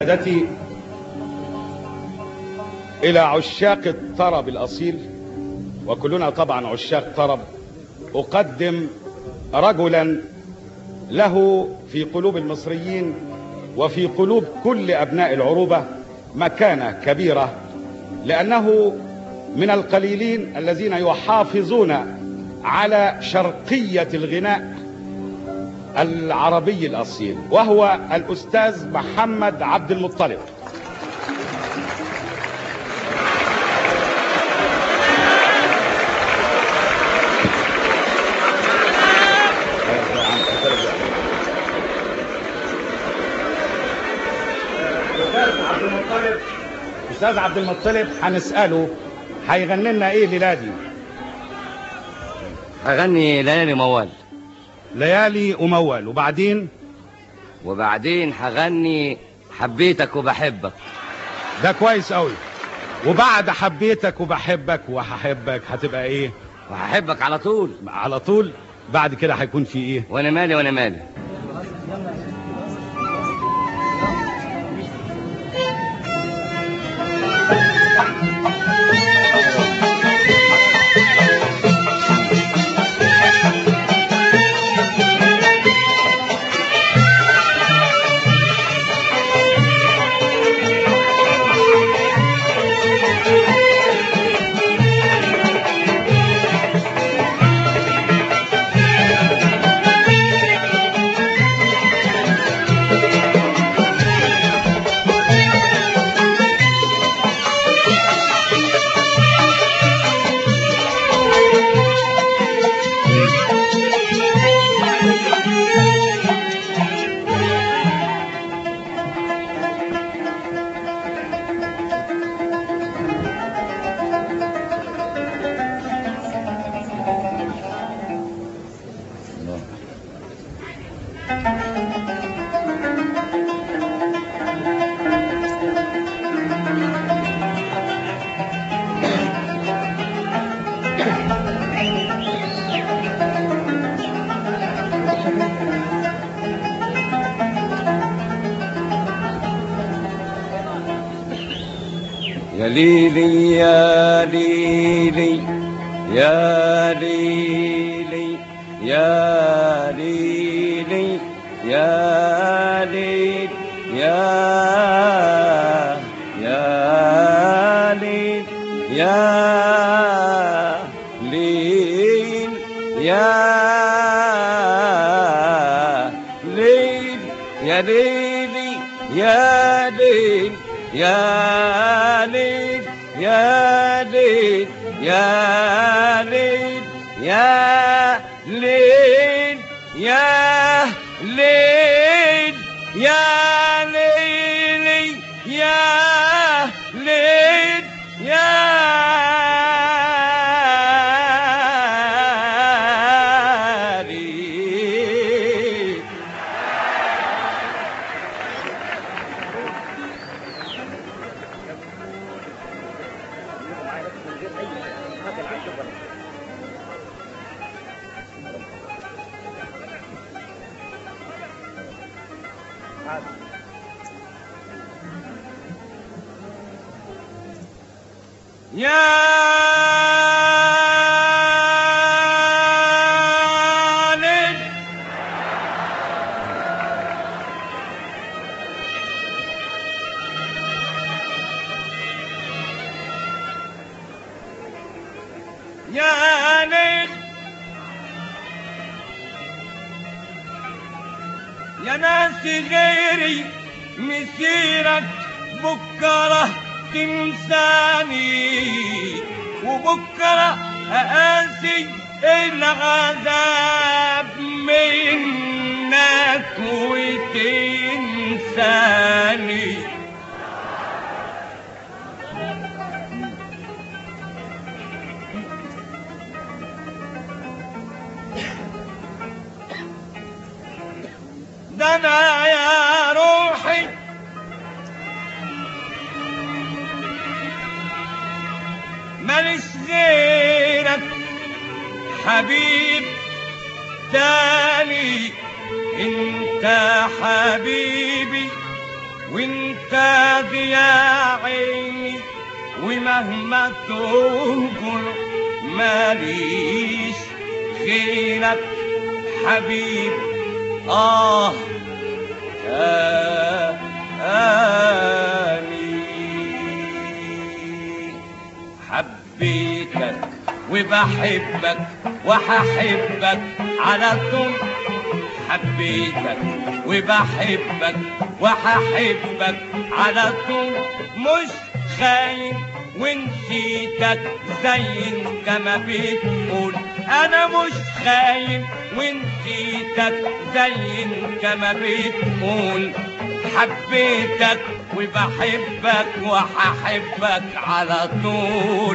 سادتي إلى عشاق الطرب الأصيل وكلنا طبعا عشاق طرب أقدم رجلا له في قلوب المصريين وفي قلوب كل أبناء العروبة مكانة كبيرة لأنه من القليلين الذين يحافظون على شرقية الغناء العربي الأصيل وهو الأستاذ محمد عبد المطلب استاذ عبد المطلب هنساله هيغني لنا ايه الليله دي هغني ليالي موال ليالي امول وبعدين وبعدين هغني حبيتك وبحبك ده كويس قوي وبعد حبيتك وبحبك وهحبك هتبقى ايه وهحبك على طول على طول بعد كده هيكون في ايه وانا مالي وانا مالي يا ليلي يا ليلي يا ليلي يا ليلي يا ليل يا يا ليل يا ليل يا ليل يا ليلي يا ليل يا ليل يا ليل يا ليل يا ليل يا ليل يا ليل يا ليل يا ليل يا ليل يا ليل يا ناس غيري مسيرك بكره تنساني وبكره اقاسي العذاب منك وتنساني ده انا يا روحي ماليش غيرك حبيب تاني انت حبيبي و وانت ضياء عيني ومهما تنكر ماليش غيرك حبيب آه آني حبيتك وبحبك وهحبك على طول حبيتك وبحبك وهحبك على طول مش خاين ونسيتك زي انت ما بتقول انا مش خاين ونسيتك زي انت ما بتقول حبيتك وبحبك وهحبك على طول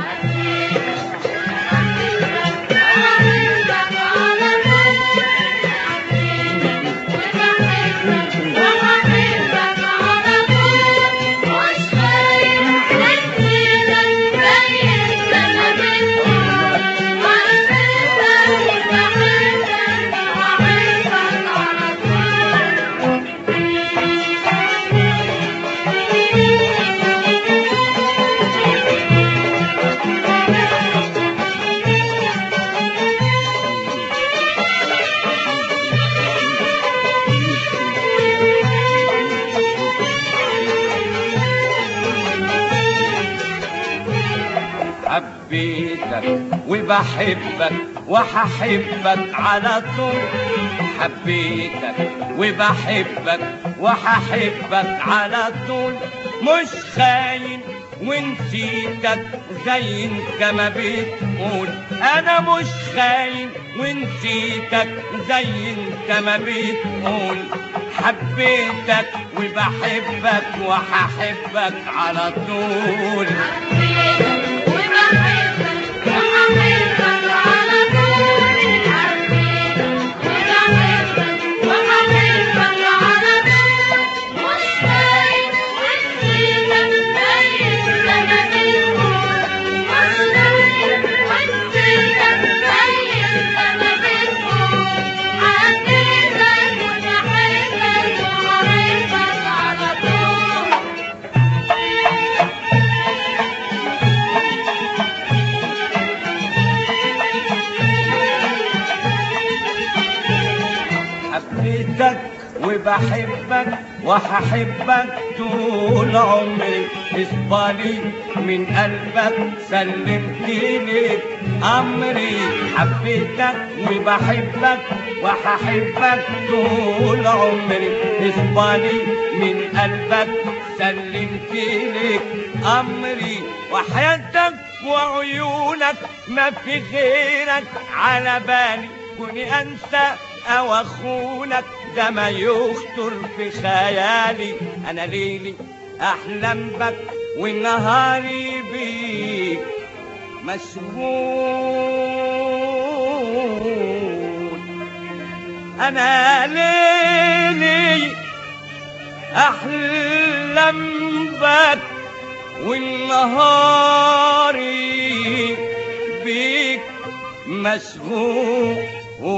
حبيتك وبحبك وهحبك على طول حبيتك وبحبك وهحبك على طول مش خاين ونسيتك زي انت ما بتقول انا مش خاين ونسيتك زي انت ما بتقول حبيتك وبحبك وهحبك على طول حبيتك وبحبك وهحبك طول عمري اصبري من قلبك سلمت لك امري حبيتك وبحبك وهحبك طول عمري اصبري من قلبك سلمت لك امري وحياتك وعيونك ما في غيرك على بالي كوني انسى او اخونك ده ما يخطر في خيالي انا ليلي احلم بك ونهاري بيك مشغول انا ليلي احلم بك والنهاري بيك مشغول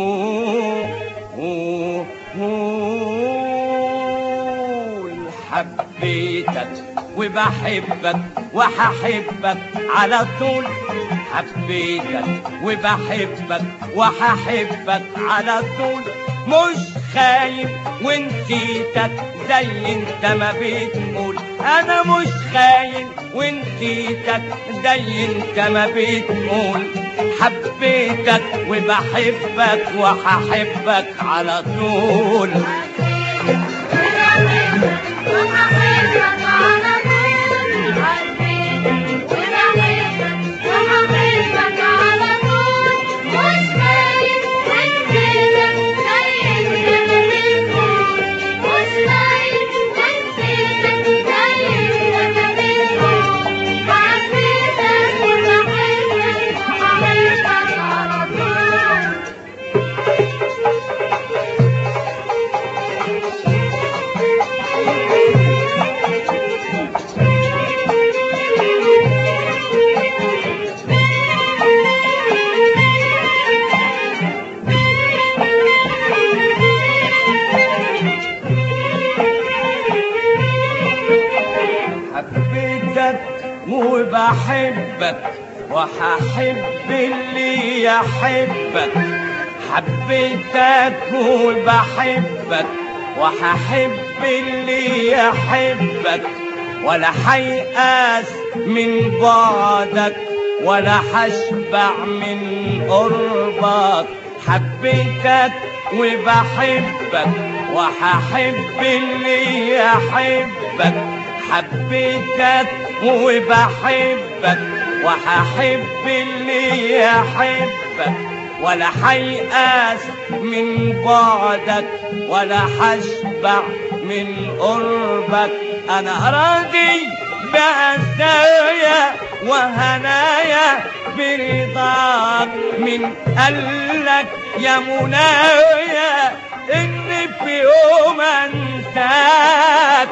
حبيتك وبحبك وهحبك على طول حبيتك وبحبك وهحبك على طول مش خايف ونسيتك زي انت ما بتقول انا مش خاين ونسيتك زي انت ما بتقول حبيتك وبحبك وهحبك على طول حبيتك وبحبك وهحب اللي يحبك حبيتك وبحبك وهحب اللي يحبك ولا حيأس من بعدك ولا حشبع من قربك حبيتك وبحبك وهحب اللي يحبك حبيتك وبحبك وهحب اللي يحبك ولا حيأس من بعدك ولا حشبع من قربك انا راضي بأسايا وهنايا برضاك من قالك يا منايا ان في يوم انساك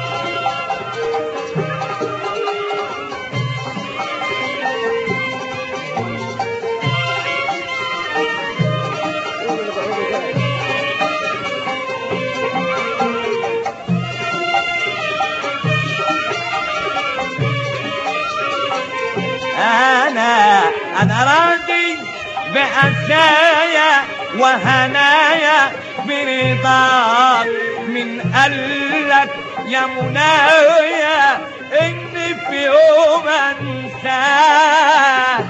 انا انا راضي بأسايا وهنايا برضاك من قالك يا منايا ان في يوم انساك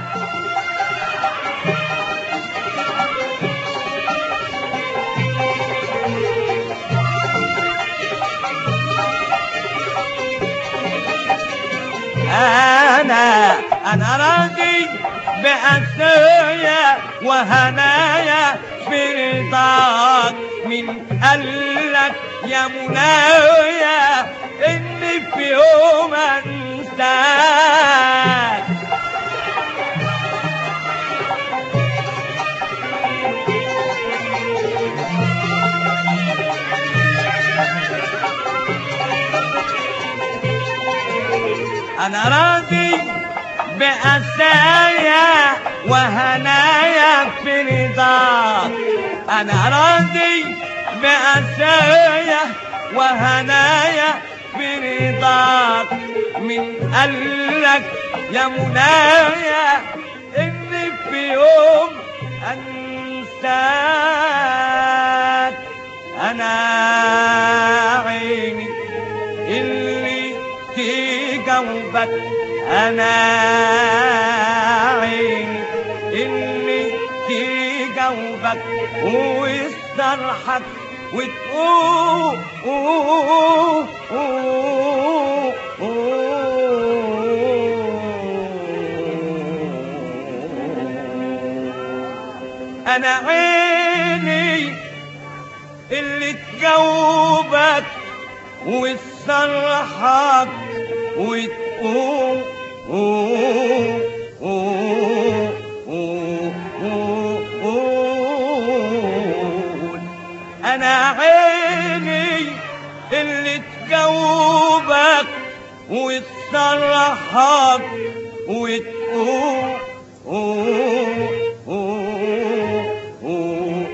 انا انا راضي بأسايا وهنايا برضاك من قالك يا منايا ان في يوم انساك انا راضي بأسايا وهنايا في رضاك انا راضي بأسايا وهنايا في رضاك من قالك يا منايا ان في يوم انساك انا عيني اللي تجاوبك انا عيني اللي تجاوبك ويصرحك وتقول أوه أوه أوه انا عيني اللي تجاوبك وتصرحك وتقول أوه أوه أوه أوه أوه أنا عيني اللي تجاوبك وتصرحك وتقول أوه أوه أوه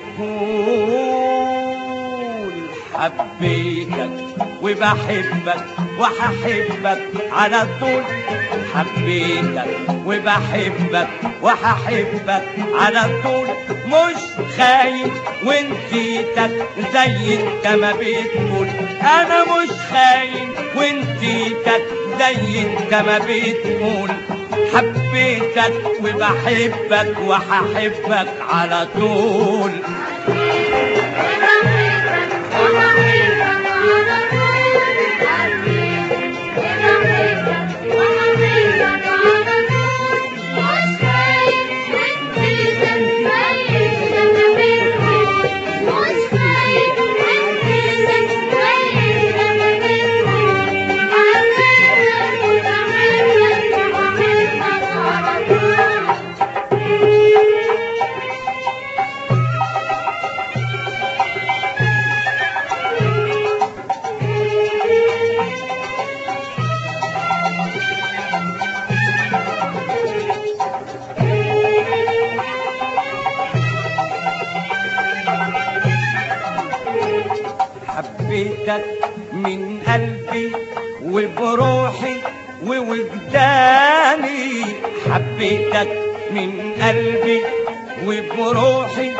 أوه حبيتك وبحبك وهحبك على طول حبيتك وبحبك وهحبك على طول مش خايف ونسيتك زي انت ما بتقول انا مش خاين ونسيتك زي انت ما بتقول حبيتك وبحبك وهحبك على طول حبيتك من قلبي وبروحي ووجداني حبيتك من قلبي وبروحي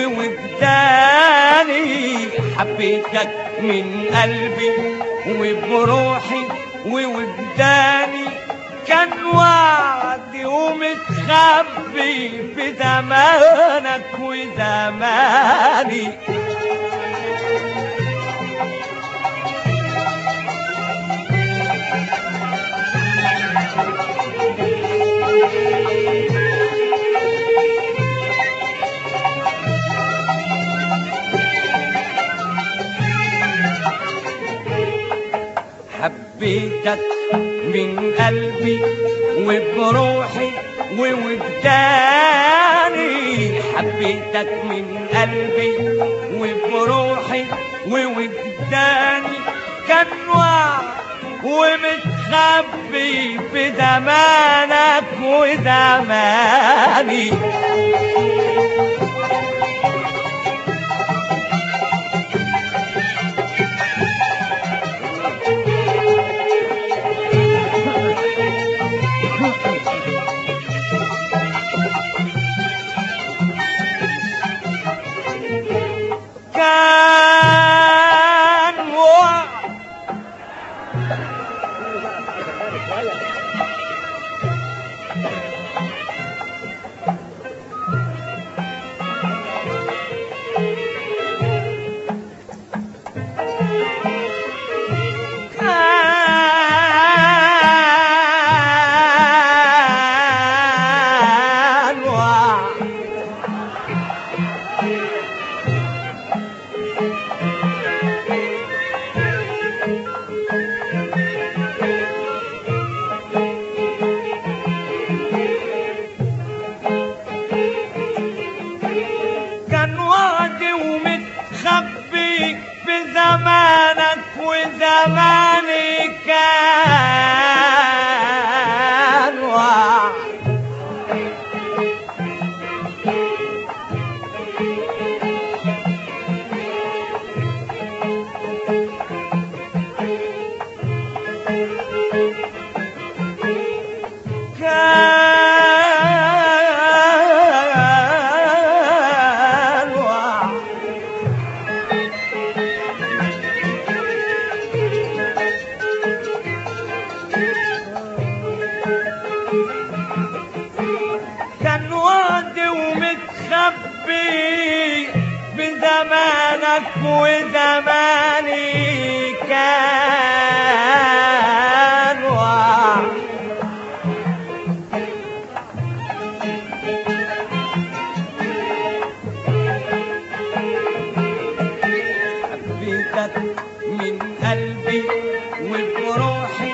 ووجداني حبيتك من قلبي وبروحي ووجداني كان وعدي ومتخبي في زمانك وزماني حبيتك من قلبي وبروحي ووجداني حبيتك من قلبي وبروحي ووجداني كان وعد ومتخبي في زمانك وزماني كان وعد كان وعد كان وعدي ومتخبي في زمانك وزماني كان وعد كان وعد كان وعدي ومتخبي بزمانك وزماني كان وعد حبيتك من قلبي وبروحي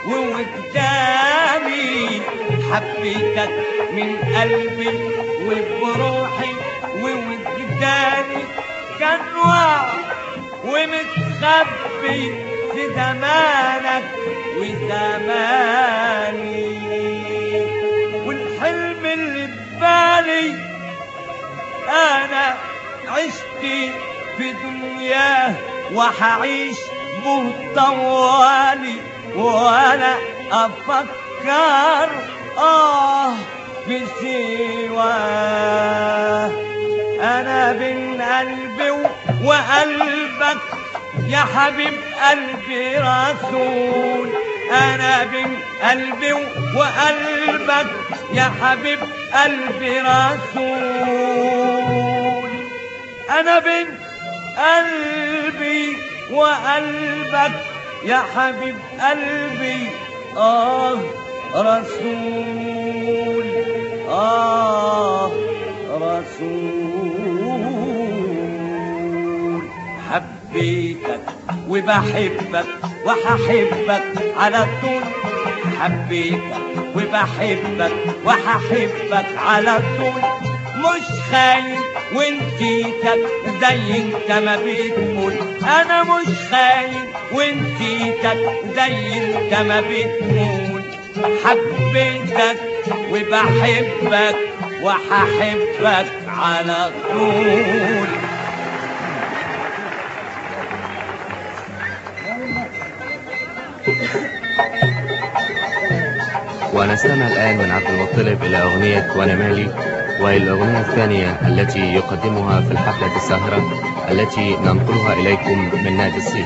ووجداني حبيتك من قلبي وبروحي ووجداني كان وعد ومتخبي في زمانك وزماني والحلم اللي ببالي انا عشت في دنياه وحعيش به طوالي وانا افكر اه في سواه انا بين قلبي وقلبك يا حبيب قلبي رسول انا بين قلبي وقلبك يا حبيب قلبي رسول انا بين قلبي وقلبك يا حبيب قلبي اه رسول اه رسول حبيتك وبحبك وهحبك على طول حبيتك وبحبك وهحبك على طول مش خاين ونسيتك زي انت ما بتقول انا مش خاين ونسيتك زي انت ما بتقول حبيتك وبحبك وهحبك على طول ونستمع الآن من عبد المطلب إلى أغنية وأنا مالي وهي الأغنية الثانية التي يقدمها في الحفلة الساهرة التي ننقلها إليكم من نادي الصيف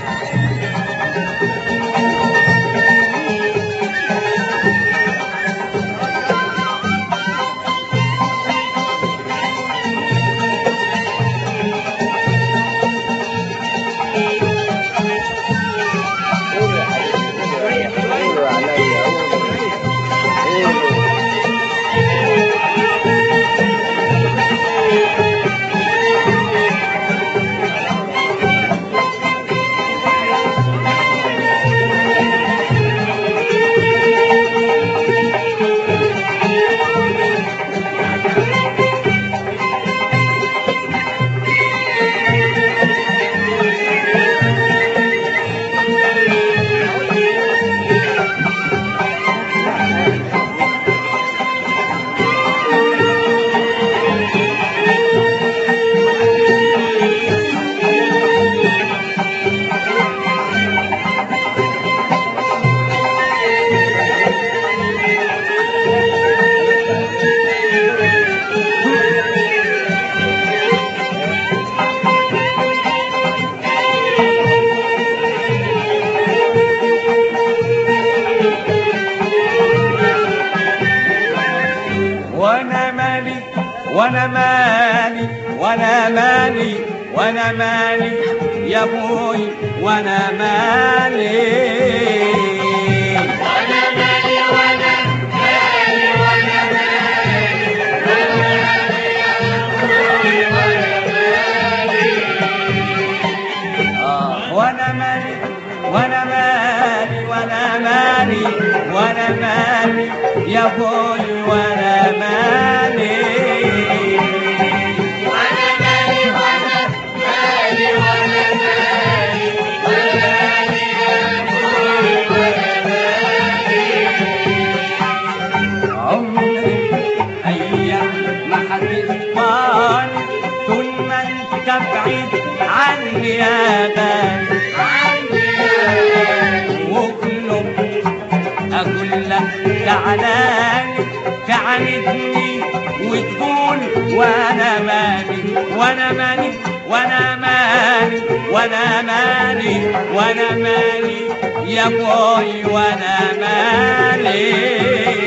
وانا مالي وانا مالي وانا مالي وانا مالي يا ابوي وانا مالي آه، وانا مالي وانا مالي وانا مالي وانا مالي يا ابوي وانا مالي عمري ايام ما هتسمعني طول ما انت بعيد عني يا غالي واطلب اقول لك تعالاني تعاندني وتقول وانا مالي وانا مالي وانا مالي وانا مالي وانا مالي يا بوي وانا مالي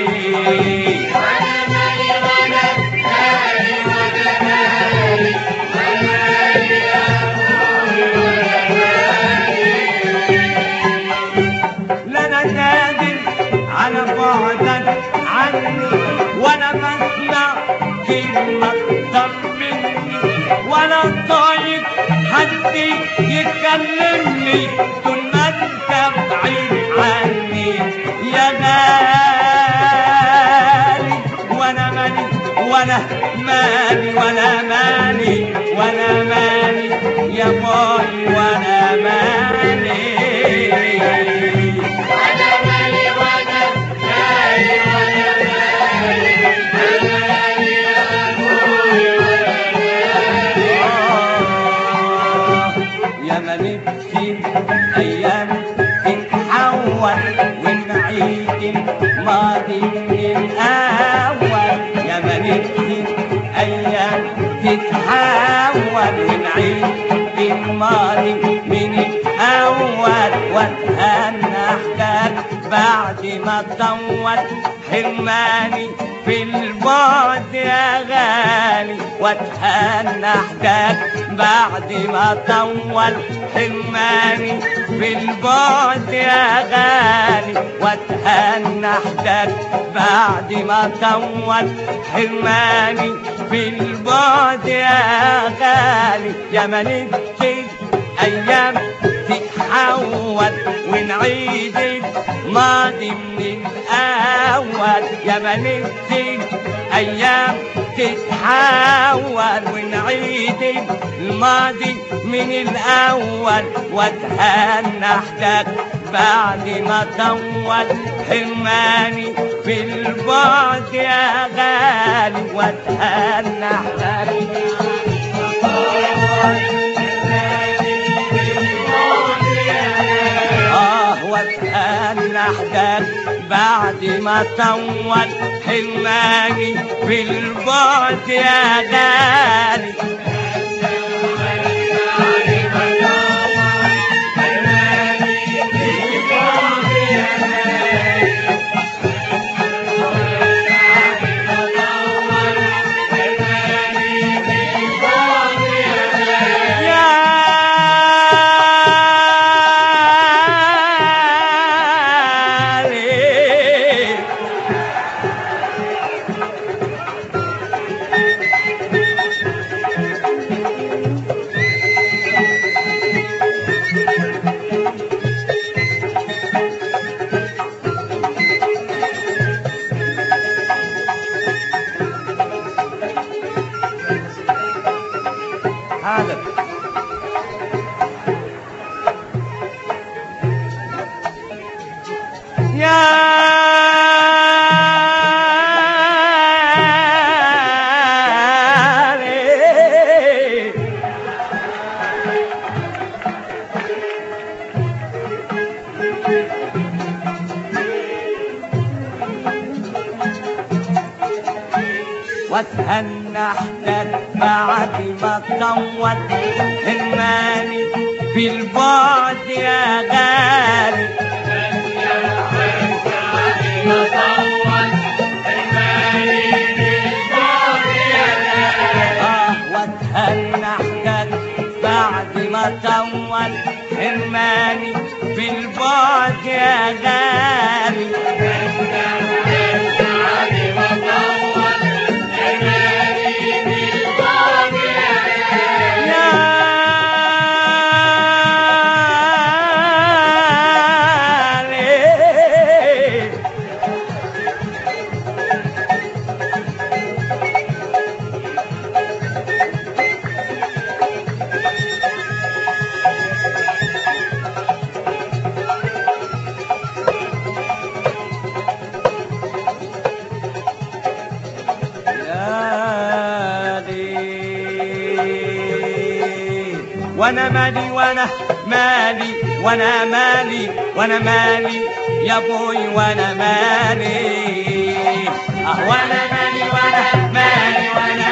لا انا قادر على بعدك عني وانا بسمع كلمة طمني وانا طايق حد يكلمني طول ما انت بعيد عني يا غالي وانا مالي وانا مالي وانا مالي وانا مالي يا باي وانا مالي آه، يا ملكتي ايام تتحول ونعيد الماضي من الاول يا ملكتي ايام تتحول ونعيد الماضي من الاول واتهنى احكاك بعد ما طول حرماني في البعد يا غالي واتهنى احكاك بعد ما طول حرماني في البعد يا غالي واتهنى احكاك بعد ما طول حرماني في البعد يا غالي يا ملكتي ايام تتحول ونعيد الماضي من الاول يا بنتي ايام تتحول ونعيد الماضي من الاول واتهنى احتاج بعد ما طول حرماني في البعد يا غالي واتهنى احتاج آه واتهنى نحتاج بعد ما طول حرماني في البعد يا غالي يا ليل هذا يا ليل واتهنى احتاج بعد ما طول الماني في البعد يا غالي آه واتهنى احتاج بعد ما طول حرماني في البعد يا غالي يا ليل يا ليل وانا مالي وانا مالي وانا مالي وانا مالي يا بوي وانا مالي اه وانا مالي وانا مالي وانا